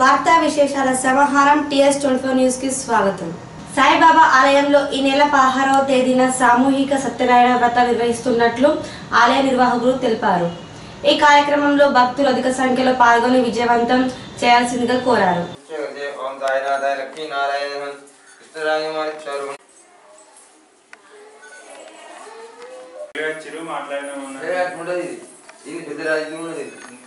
వార్తా విశేషాల సమాహారం టీఎస్ ట్వంటీ న్యూస్ కి స్వాగతం సాయిబాబా ఆలయంలో ఈ నెల పదహారవ తేదీన సామూహిక సత్యనారాయణ వ్రత నిర్వహిస్తున్నట్లు ఆలయ నిర్వాహకులు తెలిపారు ఈ కార్యక్రమంలో భక్తులు అధిక సంఖ్యలో పాల్గొని విజయవంతం చేయాల్సిందిగా కోరారు ఓం సాయినాథాయ లక్ష్మీ నారాయణ కృష్ణరాజమాచారు చిరు మాట్లాడినా ఉండదు ఇది ఇది పెద్ద రాజకీయం ఉన్నది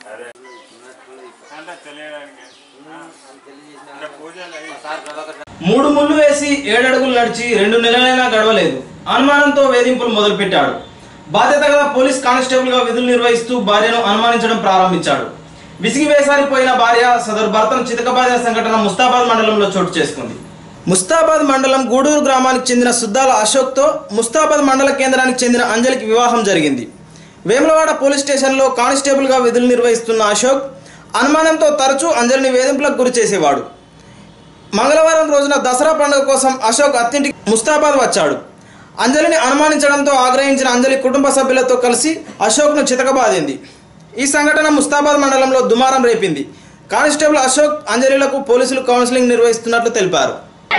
అంటే తెలియడానికి అంటే పూజలు అయ్యి సార్ ప్రభాకర్ మూడు ముళ్ళు వేసి ఏడడుగులు నడిచి రెండు నెలలైనా గడవలేదు అనుమానంతో వేధింపులు మొదలుపెట్టాడు బాధ్యత గల పోలీస్ కానిస్టేబుల్ గా విధులు నిర్వహిస్తూ భార్యను అనుమానించడం ప్రారంభించాడు విసిగి వేసారిపోయిన భార్య సదరు భర్తను చితకబాదిన సంఘటన ముస్తాబాద్ మండలంలో చోటు చేసుకుంది ముస్తాబాద్ మండలం గూడూరు గ్రామానికి చెందిన సుద్దాల అశోక్తో ముస్తాబాద్ మండల కేంద్రానికి చెందిన అంజలికి వివాహం జరిగింది వేములవాడ పోలీస్ స్టేషన్లో కానిస్టేబుల్గా విధులు నిర్వహిస్తున్న అశోక్ అనుమానంతో తరచూ అంజలిని వేధింపులకు గురి చేసేవాడు మంగళవారం రోజున దసరా పండుగ కోసం అశోక్ అత్తింటికి ముస్తాబాద్ వచ్చాడు అంజలిని అనుమానించడంతో ఆగ్రహించిన అంజలి కుటుంబ సభ్యులతో కలిసి అశోక్ను చితకబాదింది ఈ సంఘటన ముస్తాబాద్ మండలంలో దుమారం రేపింది కానిస్టేబుల్ అశోక్ అంజలిలకు పోలీసులు కౌన్సిలింగ్ నిర్వహిస్తున్నట్లు తెలిపారు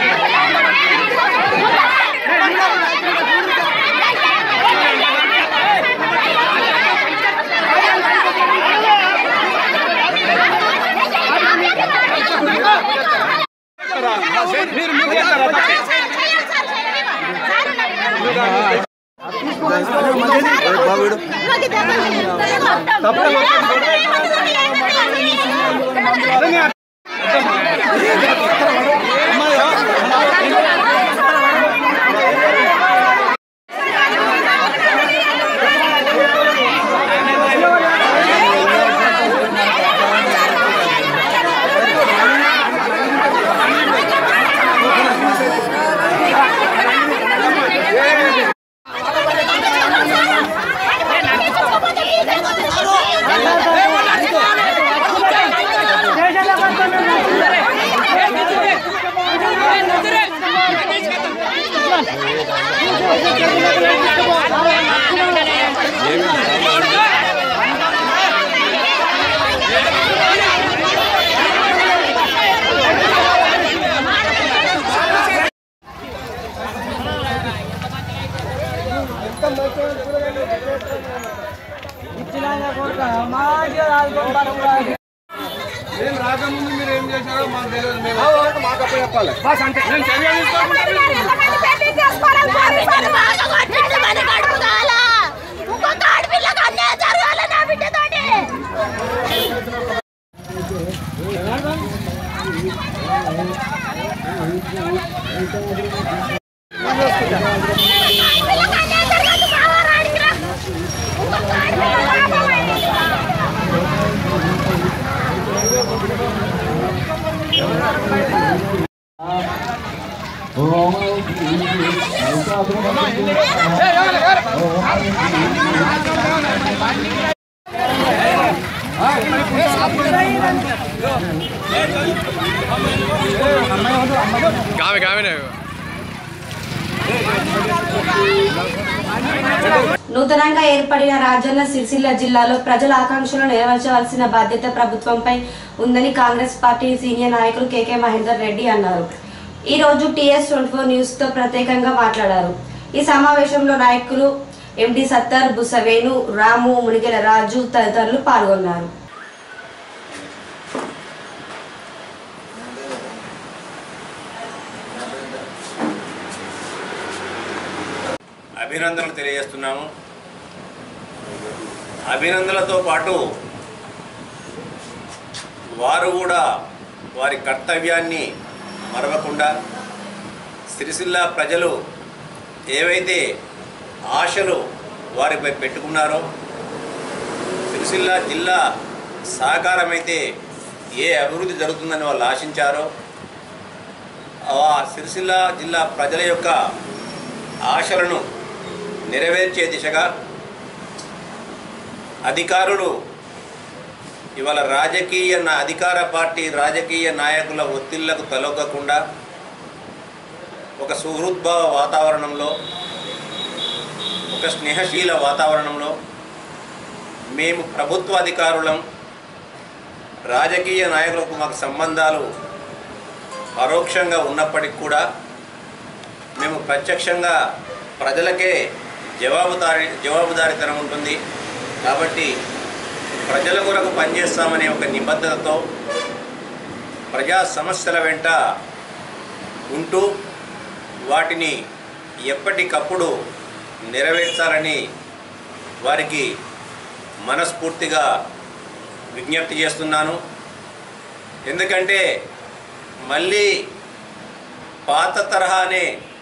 నూతనంగా ఏర్పడిన రాజన్న సిరిసిల్ల జిల్లాలో ప్రజల ఆకాంక్షలు నెరవేర్చవలసిన బాధ్యత ప్రభుత్వంపై ఉందని కాంగ్రెస్ పార్టీ సీనియర్ నాయకులు కేకే మహేందర్ రెడ్డి అన్నారు ఈ రోజు టీఎస్ ట్వంటీ ఫోర్ న్యూస్ తో ప్రత్యేకంగా మాట్లాడారు ఈ సమావేశంలో నాయకులు ఎండి సత్తర్ బుసవేణు రాము మునిగెల రాజు తదితరులు పాల్గొన్నారు అభినందనలు తెలియజేస్తున్నాము అభినందనలతో పాటు వారు కూడా వారి కర్తవ్యాన్ని మరవకుండా సిరిసిల్ల ప్రజలు ఏవైతే ఆశలు వారిపై పెట్టుకున్నారో సిరిసిల్ల జిల్లా సహకారమైతే ఏ అభివృద్ధి జరుగుతుందని వాళ్ళు ఆశించారో ఆ సిరిసిల్ల జిల్లా ప్రజల యొక్క ఆశలను నెరవేర్చే దిశగా అధికారులు ఇవాళ రాజకీయ నా అధికార పార్టీ రాజకీయ నాయకుల ఒత్తిళ్లకు తలొగ్గకుండా ఒక సుహృద్భావ వాతావరణంలో ఒక స్నేహశీల వాతావరణంలో మేము ప్రభుత్వ అధికారులం రాజకీయ నాయకులకు మాకు సంబంధాలు పరోక్షంగా ఉన్నప్పటికీ కూడా మేము ప్రత్యక్షంగా ప్రజలకే జవాబుదారి జవాబుదారీతనం ఉంటుంది కాబట్టి ప్రజల కొరకు పనిచేస్తామనే ఒక నిబద్ధతతో ప్రజా సమస్యల వెంట ఉంటూ వాటిని ఎప్పటికప్పుడు నెరవేర్చాలని వారికి మనస్ఫూర్తిగా విజ్ఞప్తి చేస్తున్నాను ఎందుకంటే మళ్ళీ పాత తరహానే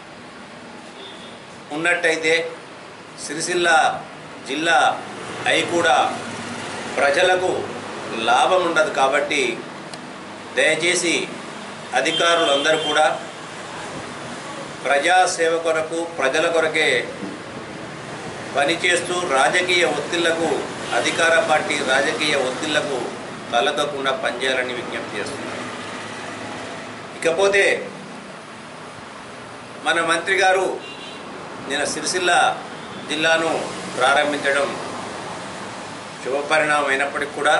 ఉన్నట్టయితే సిరిసిల్ల జిల్లా అయి కూడా ప్రజలకు లాభం ఉండదు కాబట్టి దయచేసి అధికారులందరూ కూడా ప్రజాసేవ కొరకు ప్రజల కొరకే పనిచేస్తూ రాజకీయ ఒత్తిళ్లకు అధికార పార్టీ రాజకీయ ఒత్తిళ్లకు తలదకుండా పనిచేయాలని విజ్ఞప్తి చేస్తున్నాను ఇకపోతే మన మంత్రి గారు నిన్న సిరిసిల్ల జిల్లాను ప్రారంభించడం శుభపరిణామం అయినప్పటికీ కూడా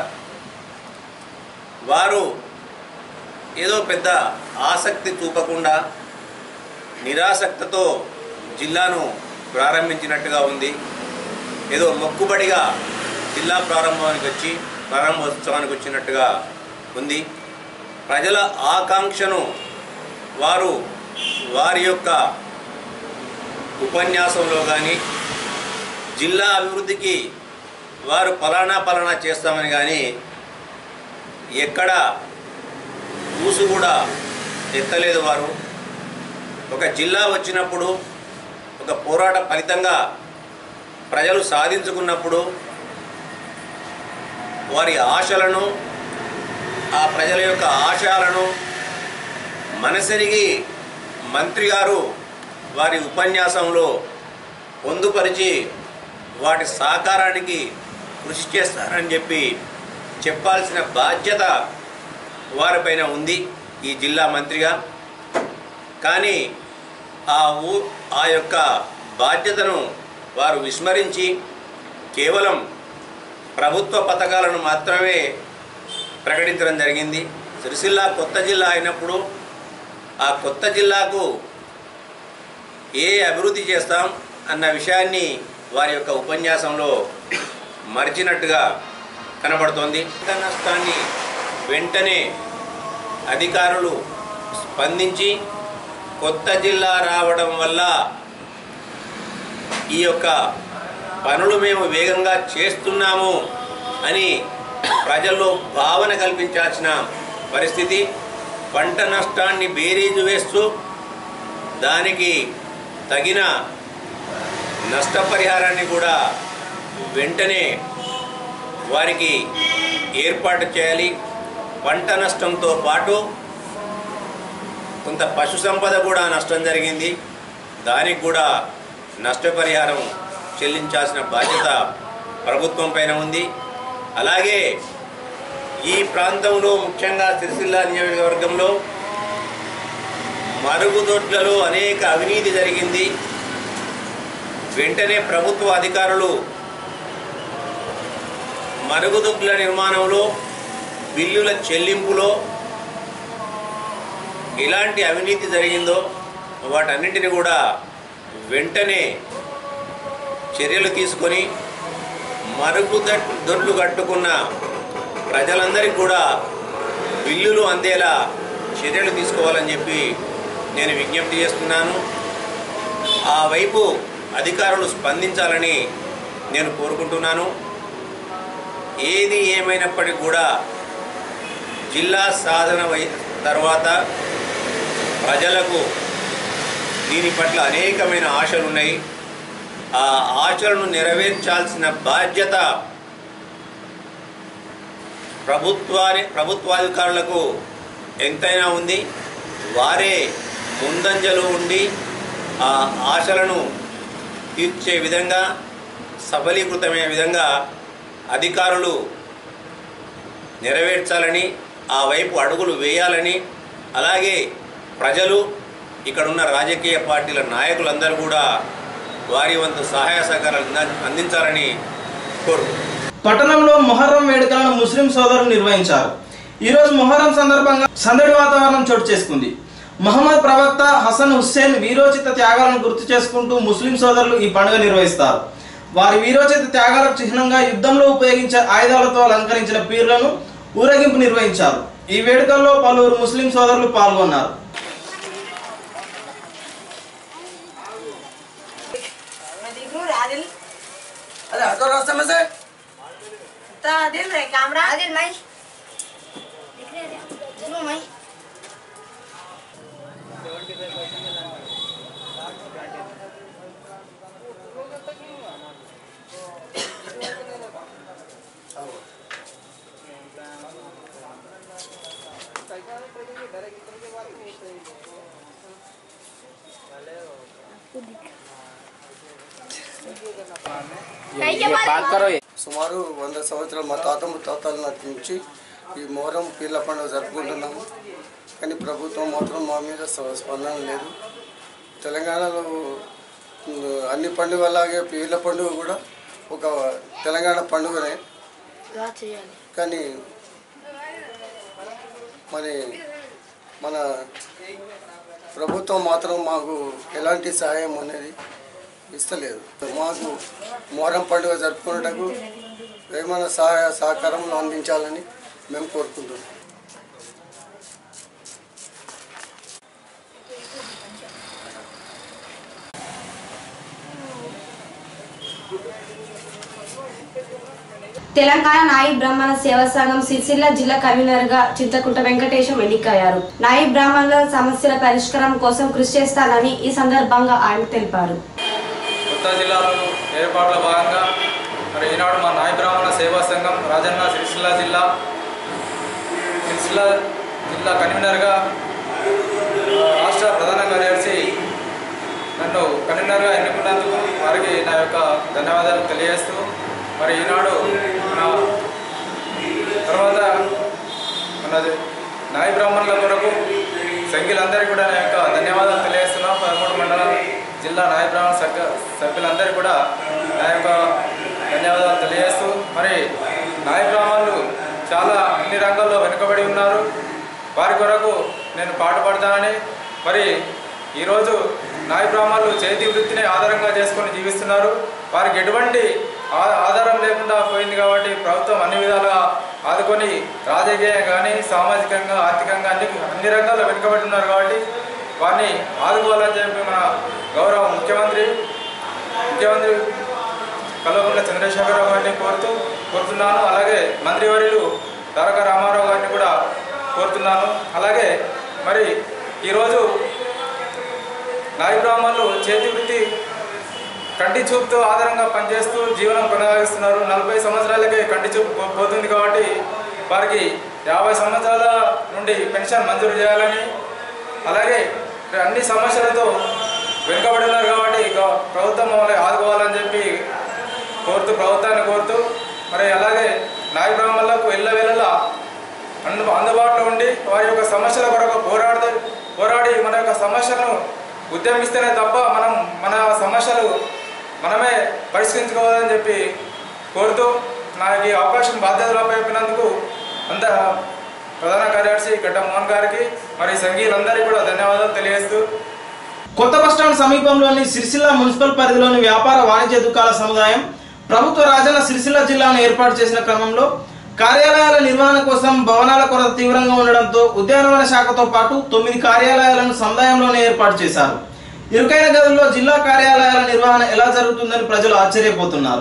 వారు ఏదో పెద్ద ఆసక్తి చూపకుండా నిరాసక్తతో జిల్లాను ప్రారంభించినట్టుగా ఉంది ఏదో మొక్కుబడిగా జిల్లా ప్రారంభానికి వచ్చి ప్రారంభోత్సవానికి వచ్చినట్టుగా ఉంది ప్రజల ఆకాంక్షను వారు వారి యొక్క ఉపన్యాసంలో కానీ జిల్లా అభివృద్ధికి వారు ఫలానా ఫలానా చేస్తామని కానీ ఎక్కడ ఊసు కూడా ఎత్తలేదు వారు ఒక జిల్లా వచ్చినప్పుడు ఒక పోరాట ఫలితంగా ప్రజలు సాధించుకున్నప్పుడు వారి ఆశలను ఆ ప్రజల యొక్క ఆశయాలను మనసెరిగి మంత్రి గారు వారి ఉపన్యాసంలో పొందుపరిచి వాటి సాకారానికి కృషి చేస్తారని చెప్పి చెప్పాల్సిన బాధ్యత వారిపైన ఉంది ఈ జిల్లా మంత్రిగా కానీ ఆ ఊ ఆ యొక్క బాధ్యతను వారు విస్మరించి కేవలం ప్రభుత్వ పథకాలను మాత్రమే ప్రకటించడం జరిగింది సిరిసిల్ల కొత్త జిల్లా అయినప్పుడు ఆ కొత్త జిల్లాకు ఏ అభివృద్ధి చేస్తాం అన్న విషయాన్ని వారి యొక్క ఉపన్యాసంలో మరిచినట్టుగా కనబడుతోంది పంట నష్టాన్ని వెంటనే అధికారులు స్పందించి కొత్త జిల్లా రావడం వల్ల ఈ యొక్క పనులు మేము వేగంగా చేస్తున్నాము అని ప్రజల్లో భావన కల్పించాల్సిన పరిస్థితి పంట నష్టాన్ని బేరీజు వేస్తూ దానికి తగిన నష్టపరిహారాన్ని కూడా వెంటనే వారికి ఏర్పాటు చేయాలి పంట నష్టంతో పాటు కొంత పశు సంపద కూడా నష్టం జరిగింది దానికి కూడా నష్టపరిహారం చెల్లించాల్సిన బాధ్యత ప్రభుత్వం పైన ఉంది అలాగే ఈ ప్రాంతంలో ముఖ్యంగా సిరిసిల్ల నియోజకవర్గంలో మరుగుదొడ్లలో అనేక అవినీతి జరిగింది వెంటనే ప్రభుత్వ అధికారులు మరుగుదొడ్ల నిర్మాణంలో బిల్లుల చెల్లింపులో ఎలాంటి అవినీతి జరిగిందో వాటన్నింటిని కూడా వెంటనే చర్యలు తీసుకొని మరుగు దొడ్లు కట్టుకున్న ప్రజలందరికీ కూడా బిల్లులు అందేలా చర్యలు తీసుకోవాలని చెప్పి నేను విజ్ఞప్తి చేస్తున్నాను ఆ వైపు అధికారులు స్పందించాలని నేను కోరుకుంటున్నాను ఏది ఏమైనప్పటికీ కూడా జిల్లా సాధన వై తర్వాత ప్రజలకు దీని పట్ల అనేకమైన ఆశలు ఉన్నాయి ఆ ఆశలను నెరవేర్చాల్సిన బాధ్యత ప్రభుత్వాన్ని ప్రభుత్వాధికారులకు ఎంతైనా ఉంది వారే ముందంజలో ఉండి ఆ ఆశలను తీర్చే విధంగా సఫలీకృతమయ్యే విధంగా అధికారులు నెరవేర్చాలని ఆ వైపు అడుగులు వేయాలని అలాగే ప్రజలు ఇక్కడున్న రాజకీయ పార్టీల నాయకులందరూ కూడా వారి వంతు సహాయ సహకారాలు అంద- అందించాలని కోరుకుంటున్నాను పట్టణంలో మొహర్రం వేడుకలను ముస్లిం సోదరులు నిర్వహించారు ఈ రోజు మొహరం సందర్భంగా సందడి వాతావరణం చోటు చేసుకుంది మహమ్మద్ ప్రవక్త హసన్ హుస్సేన్ వీరోచిత త్యాగాలను గుర్తు చేసుకుంటూ ముస్లిం సోదరులు ఈ పండుగ నిర్వహిస్తారు వారి వీరోచిత త్యాగాలకు చిహ్నంగా యుద్ధంలో ఉపయోగించే ఆయుధాలతో అలంకరించిన పీర్లను ఊరేగింపు నిర్వహించారు ఈ వేడుకల్లో పలువురు ముస్లిం సోదరులు పాల్గొన్నారు अरे हटो रास्ते में से आदिल रे कैमरा आदिल माई दिख रहे हैं जरूर माई कहीं के बाद సుమారు వంద సంవత్సరాలు మా తాత ముత్తాతల నాటి నుంచి ఈ మొహరం పీర్ల పండుగ జరుపుకుంటున్నాము కానీ ప్రభుత్వం మాత్రం మా మీద స్ప- స్పందన లేదు తెలంగాణలో ఉమ్, అన్ని పండుగలాగే పీర్ల పండుగ కూడా ఒక తెలంగాణ పండుగనే కానీ మరి మన ప్రభుత్వం మాత్రం మాకు ఎలాంటి సహాయం అనేది ఇస్తలేదు మాకు మొహరం పండుగ జరుపుకున్నటకు ఏమైనా సహాయ సహకారం అందించాలని మేము కోరుకుంటున్నాం తెలంగాణ నాయి బ్రాహ్మణ సేవా సంఘం సిరిసిల్ల జిల్లా కన్వీనర్ గా చింతకుంట వెంకటేశం ఎన్నికయ్యారు నాయి బ్రాహ్మణుల సమస్యల పరిష్కారం కోసం కృషి చేస్తానని ఈ సందర్భంగా ఆయన తెలిపారు కొత్త జిల్లాలో ఏర్పాట్ల భాగంగా మరి ఈనాడు మా నాయ బ్రాహ్మణ సేవా సంఘం రాజన్న సిరిసిల్ల జిల్లా సిరిసిల్ల జిల్లా కన్వీనర్గా ఆ, రాష్ట్ర ప్రధాన కార్యదర్శి నన్ను కన్వీనర్గా ఎన్నుకున్నందుకు వారికి నా యొక్క ధన్యవాదాలు తెలియజేస్తూ మరి ఈనాడు మన తర్వాత మన నాయ బ్రాహ్మణుల కొరకు సంఖ్యలందరికీ కూడా నా యొక్క ధన్యవాదాలు తెలియజేస్తున్నాం పదమూడు మండల జిల్లా నాయ బ్రాహ్మణ సంఘ సభ్యులందరికీ కూడా నా యొక్క ధన్యవాదాలు తెలియజేస్తూ మరి నాయ బ్రాహ్మణులు చాలా అన్ని రంగాల్లో వెనుకబడి ఉన్నారు వారి కొరకు నేను పాటుపడతానని మరి ఈరోజు నాయ బ్రాహ్మణులు చేతి వృత్తిని ఆధారంగా చేసుకొని జీవిస్తున్నారు వారికి ఎటువంటి ఆ- ఆధారం లేకుండా పోయింది కాబట్టి ప్రభుత్వం అన్ని విధాలుగా ఆదుకొని రాజకీయంగా కానీ సామాజికంగా ఆర్థికంగా అన్ని అన్ని రంగాల్లో వెనుకబడి ఉన్నారు కాబట్టి వారిని ఆదుకోవాలని చెప్పి మన గౌరవ ముఖ్యమంత్రి ముఖ్యమంత్రి కల్వకుంట్ల చంద్రశేఖరరావు గారిని కోరుతూ కోరుతున్నాను అలాగే మంత్రివర్యులు తారక రామారావు గారిని కూడా కోరుతున్నాను అలాగే మరి ఈరోజు నాయ బ్రాహ్మణులు చేతి వృత్తి కంటి చూపుతో ఆధారంగా పనిచేస్తూ జీవనం కొనసాగిస్తున్నారు నలభై సంవత్సరాలకే కంటి చూపు పో- పోతుంది కాబట్టి వారికి యాభై సంవత్సరాల నుండి పెన్షన్ మంజూరు చేయాలని అలాగే అన్ని సమస్యలతో వెనుకబడి ఉన్నారు కాబట్టి గవ- ప్రభుత్వం మమ్మల్ని ఆదుకోవాలని చెప్పి కోరుతూ ప్రభుత్వాన్ని కోరుతూ మరి అలాగే నాయ బ్రాహ్మణులకు ఎల్లవేళలా అందు అందుబాటులో ఉండి వారి యొక్క సమస్యల కొరకు పోరాడుతూ పోరాడి మన యొక్క సమస్యలను ఉద్యమిస్తేనే తప్ప మనం మన సమస్యలు మనమే పరిష్కరించుకోవాలని చెప్పి కోరుతూ నాకు ఈ అవకాశం బాధ్యతలు అప్పగినందుకు అంత ప్రధాన కార్యదర్శి గడ్డ మోహన్ గారికి మరి సంఘీయులందరికీ కూడా ధన్యవాదాలు తెలియజేస్తూ కొత్త బస్టాండ్ సమీపంలోని సిరిసిల్ల మున్సిపల్ పరిధిలోని వ్యాపార వాణిజ్య దుకాణ సముదాయం ప్రభుత్వ రాజన్న సిరిసిల్ల జిల్లాను ఏర్పాటు చేసిన క్రమంలో కార్యాలయాల నిర్వహణ కోసం భవనాల కొరత తీవ్రంగా ఉండడంతో ఉద్యానవన శాఖతో పాటు తొమ్మిది కార్యాలయాలను సముదాయంలోనే ఏర్పాటు చేశారు ఇరుకైన గదుల్లో జిల్లా కార్యాలయాల నిర్వహణ ఎలా జరుగుతుందని ప్రజలు ఆశ్చర్యపోతున్నారు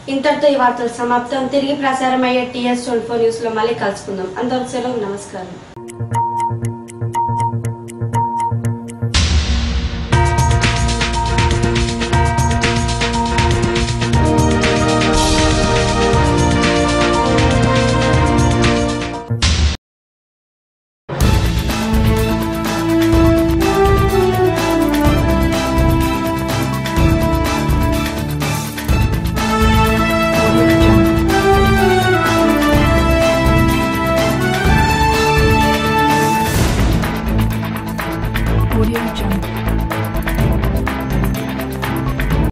ఇంతటితో ఈ వార్తలు సమాప్తం తిరిగి ప్రసారం అయ్యే టీఎస్ ట్వంటీ ఫోర్ న్యూస్లో మళ్ళీ కలుసుకుందాం అందరికి సెలవు నమస్కారం